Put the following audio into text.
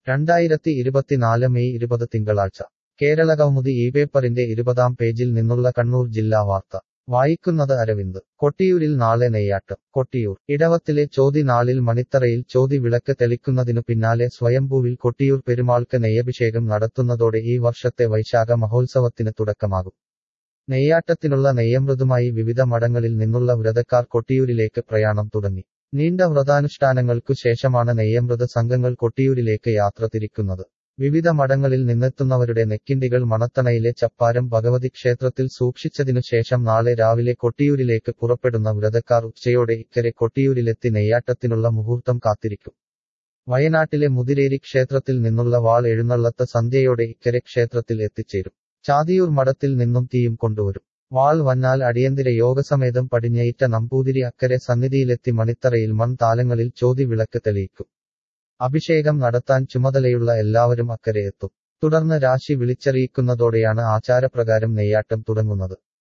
രണ്ടായിരത്തി ഇരുപത്തിനാല് മെയ് ഇരുപത് തിങ്കളാഴ്ച കേരള കൗമുദി ഈ പേപ്പറിന്റെ ഇരുപതാം പേജിൽ നിന്നുള്ള കണ്ണൂർ ജില്ലാ വാർത്ത വായിക്കുന്നത് അരവിന്ദ് കൊട്ടിയൂരിൽ നാളെ നെയ്യാട്ടം കൊട്ടിയൂർ ഇടവത്തിലെ ചോതി നാളിൽ മണിത്തറയിൽ ചോതി വിളക്ക് തെളിക്കുന്നതിനു പിന്നാലെ സ്വയംഭൂവിൽ കൊട്ടിയൂർ പെരുമാൾക്ക് നെയ്യഭിഷേകം നടത്തുന്നതോടെ ഈ വർഷത്തെ വൈശാഖ മഹോത്സവത്തിന് തുടക്കമാകും നെയ്യാട്ടത്തിനുള്ള നെയ്യമൃതുമായി വിവിധ മഠങ്ങളിൽ നിന്നുള്ള വ്രതക്കാർ കൊട്ടിയൂരിലേക്ക് പ്രയാണം തുടങ്ങി നീണ്ട വ്രതാനുഷ്ഠാനങ്ങൾക്കു ശേഷമാണ് നെയ്യമൃത സംഘങ്ങൾ കൊട്ടിയൂരിലേക്ക് യാത്ര തിരിക്കുന്നത് വിവിധ മഠങ്ങളിൽ നിന്നെത്തുന്നവരുടെ നെക്കിണ്ടികൾ മണത്തണയിലെ ചപ്പാരം ഭഗവതി ക്ഷേത്രത്തിൽ സൂക്ഷിച്ചതിനു ശേഷം നാളെ രാവിലെ കൊട്ടിയൂരിലേക്ക് പുറപ്പെടുന്ന വ്രതക്കാർ ഉച്ചയോടെ ഇക്കരെ കൊട്ടിയൂരിലെത്തി നെയ്യാട്ടത്തിനുള്ള മുഹൂർത്തം കാത്തിരിക്കും വയനാട്ടിലെ മുതിരേരി ക്ഷേത്രത്തിൽ നിന്നുള്ള വാൾ എഴുന്നള്ളത്ത് സന്ധ്യയോടെ ഇക്കരെ ക്ഷേത്രത്തിൽ എത്തിച്ചേരും ചാതിയൂർ മഠത്തിൽ നിന്നും തീയും കൊണ്ടുവരും വാൾ വന്നാൽ അടിയന്തര യോഗസമേതം പടിഞ്ഞയിറ്റ നമ്പൂതിരി അക്കരെ സന്നിധിയിലെത്തി മണിത്തറയിൽ മൺ താലങ്ങളിൽ ചോതി വിളക്ക് തെളിയിക്കും അഭിഷേകം നടത്താൻ ചുമതലയുള്ള എല്ലാവരും അക്കരെ എത്തും തുടർന്ന് രാശി വിളിച്ചറിയിക്കുന്നതോടെയാണ് ആചാരപ്രകാരം നെയ്യാട്ടം തുടങ്ങുന്നത്